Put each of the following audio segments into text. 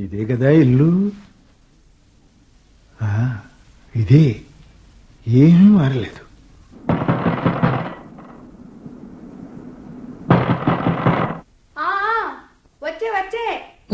ఇదే కదా ఇల్లు ఆ, ఇదే ఏమీ మారలేదు ఆ, వచ్చే వచ్చే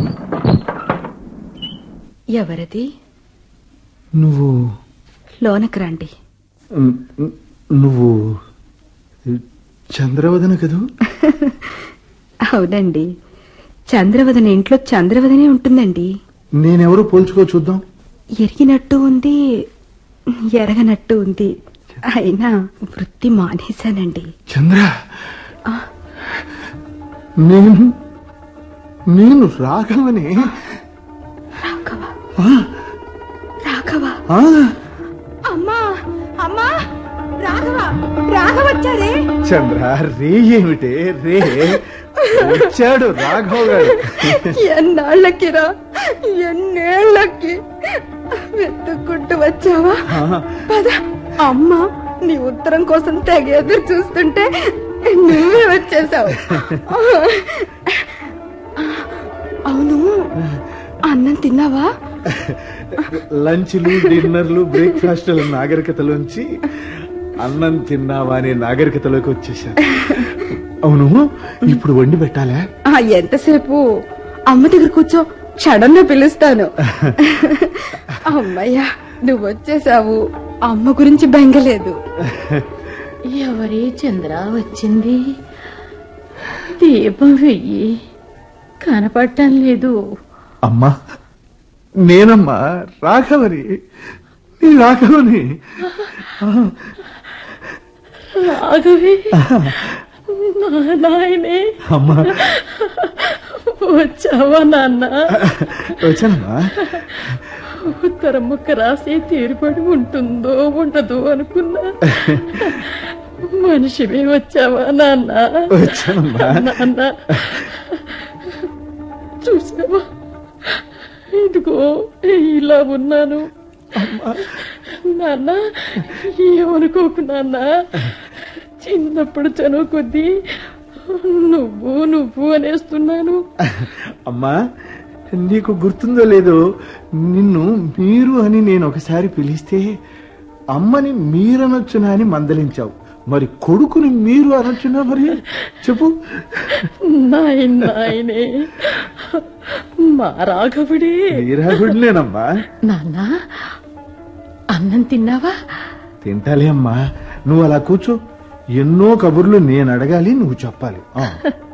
ఎవరది నువ్వు లోనకి రండి ను- నువ్వు చంద్రవదన కదూ అవునండి చంద్రవదన ఇంట్లో చంద్రవదనే ఉంటుందండి నేనెవరో పోల్చుకో చూద్దాం ఎరిగినట్టు ఉంది ఎరగనట్టు ఉంది అయినా వృత్తి మానేశానండి చంద్ర నేను నేను రాఘవని రాఘవ ఆ, రాఘవ ఆ, అమ్మా అమ్మా రాఘవ రాఘవ వచ్చారే చంద్ర రే ఏమిటే రే వచ్చాడు రాఘవ్ గారు ఎన్నాళ్ళకిరా ఎన్నేళ్ళకి వెతుక్కుంటూ వచ్చావా ఆ, పద అమ్మ నీ ఉత్తరం కోసం తెగ ఎదురు చూస్తుంటే నువ్వే వచ్చేసావు అవును అన్నం తిన్నావా లంచ్లు డిన్నర్లు బ్రేక్ఫాస్ట్ల నాగరికతలోంచి అన్నం తిన్నావా అనే నాగరికతలోకి వచ్చేసాను అవును ఇప్పుడు వండి పెట్టాలా ఆ, ఎంతసేపు అమ్మ దగ్గర కూర్చో క్షణంలో పిలుస్తాను అమ్మయ్యా నువ్వు వచ్చేసావు అమ్మ గురించి బెంగలేదు ఎవరి చంద్ర వచ్చింది దీపం వెయ్యి కనపడటం లేదు అమ్మా నేనమ్మా రాఘవని నీ రాఘవని రాఘవి నా నాయనే అమ్మా వచ్చావా నాన్న వచ్చానమ్మా ఉత్తరం ముక్క రాసి తీరుపడి ఉంటుందో ఉండదో అనుకున్నా మనిషివే వచ్చావా నాన్న వచ్చానమ్మా నాన్న చూసావా ఇదిగో ఇలా ఉన్నాను నాన్న ఏమనుకోకు నాన్న చిన్నప్పుడు చనువు కొద్దీ నువ్వు నువ్వు అనేస్తున్నాను అమ్మా నీకు గుర్తుందో లేదో నిన్ను మీరు అని నేను ఒకసారి పిలిస్తే అమ్మని మీరనొచ్చునా అని మందలించావు మరి కొడుకుని మీరు అనొచ్చునా మరి చెప్పు నాయన నాయనే మా రాఘవుడే నీరాగుడినేనమ్మా నాన్న అన్నం తిన్నావా తింటాలే అమ్మా నువ్వు అలా కూర్చో ఎన్నో కబుర్లు నేను అడగాలి నువ్వు చెప్పాలి ఆ.